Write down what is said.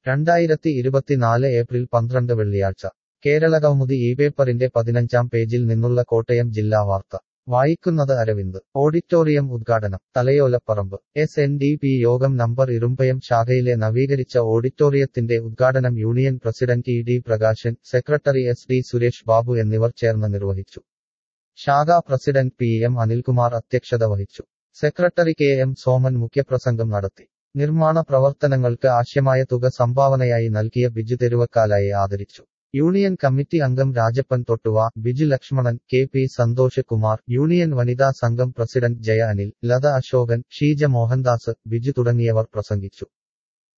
രണ്ടായിരത്തി ഇരുപത്തിനാല് ഏപ്രിൽ പന്ത്രണ്ട് വെള്ളിയാഴ്ച കേരളകൗമുദി ഈ പേപ്പറിന്റെ പതിനഞ്ചാം പേജിൽ നിന്നുള്ള കോട്ടയം ജില്ലാ വാർത്ത വായിക്കുന്നത് അരവിന്ദ് ഓഡിറ്റോറിയം ഉദ്ഘാടനം Thalayolaparambu S N D P യോഗം നമ്പർ ഇറുമ്പയം ശാഖയിലെ നവീകരിച്ച ഓഡിറ്റോറിയത്തിന്റെ ഉദ്ഘാടനം union president E D Prakashan secretary S D Suresh Babu എന്നിവർ ചേർന്ന് നിർവഹിച്ചു ശാഖാ പ്രസിഡന്റ് പി എം അനിൽകുമാർ അധ്യക്ഷത വഹിച്ചു സെക്രട്ടറി കെ എം സോമൻ മുഖ്യപ്രസംഗം നടത്തി നിർമ്മാണ പ്രവർത്തനങ്ങൾക്ക് ആവശ്യമായ തുക സംഭാവനയായി നൽകിയ ബിജു തെരുവക്കാലായെ ആദരിച്ചു യൂണിയൻ കമ്മിറ്റി അംഗം Rajappan Thottuva Biju Lakshmanan K P Santhosh Kumar union വനിതാ സംഘം പ്രസിഡന്റ് ജയ അനിൽ ലത അശോകൻ ഷീജ മോഹൻദാസ് ബിജു തുടങ്ങിയവർ പ്രസംഗിച്ചു